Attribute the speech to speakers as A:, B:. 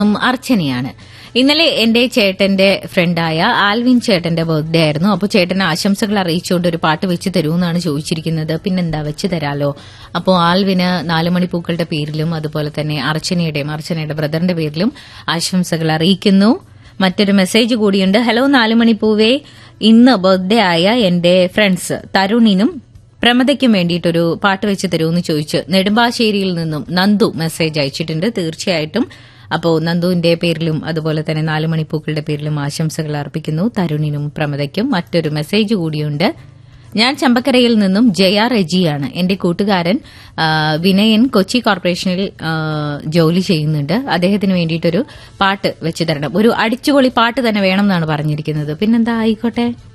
A: ഉം, അർച്ചനയാണ് ഇന്നലെ എന്റെ ചേട്ടന്റെ ഫ്രണ്ടായ ആൽവിൻ ചേട്ടന്റെ ബർത്ത്ഡേ ആയിരുന്നു അപ്പോൾ ചേട്ടന് ആശംസകൾ അറിയിച്ചുകൊണ്ട് ഒരു പാട്ട് വെച്ച് തരുമെന്നാണ് ചോദിച്ചിരിക്കുന്നത് പിന്നെന്താ വെച്ച് തരാലോ അപ്പോൾ ആൽവിന് നാലുമണി പൂക്കളുടെ പേരിലും അതുപോലെ തന്നെ അർച്ചനയുടെയും അർച്ചനയുടെ ബ്രദറിന്റെ പേരിലും ആശംസകൾ അറിയിക്കുന്നു മറ്റൊരു മെസ്സേജ് കൂടിയുണ്ട് ഹലോ നാലുമണി പൂവേ ഇന്ന് ബർത്ത്ഡേ ആയ എന്റെ ഫ്രണ്ട്സ് തരുണിനും പ്രമദയ്ക്കും വേണ്ടിയിട്ടൊരു പാട്ട് വെച്ച് തരുമെന്ന് ചോദിച്ച് നെടുമ്പാശ്ശേരിയിൽ നിന്നും നന്ദു മെസ്സേജ് അയച്ചിട്ടുണ്ട് തീർച്ചയായിട്ടും അപ്പോൾ നന്ദുവിന്റെ പേരിലും അതുപോലെ തന്നെ നാല് മണിപ്പൂക്കളുടെ പേരിലും ആശംസകൾ അർപ്പിക്കുന്നു തരുണിനും പ്രമദയ്ക്കും മറ്റൊരു മെസ്സേജ് കൂടിയുണ്ട് ഞാൻ ചമ്പക്കരയിൽ നിന്നും ജയ റെജിയാണ് എന്റെ കൂട്ടുകാരൻ ആ, വിനയൻ കൊച്ചി കോർപ്പറേഷനിൽ ആ, ജോലി ചെയ്യുന്നുണ്ട് അദ്ദേഹത്തിന് വേണ്ടിയിട്ടൊരു പാട്ട് വെച്ച് തരണം ഒരു അടിച്ചുപൊളി പാട്ട് തന്നെ വേണം എന്നാണ് പറഞ്ഞിരിക്കുന്നത് പിന്നെന്താ ആയിക്കോട്ടെ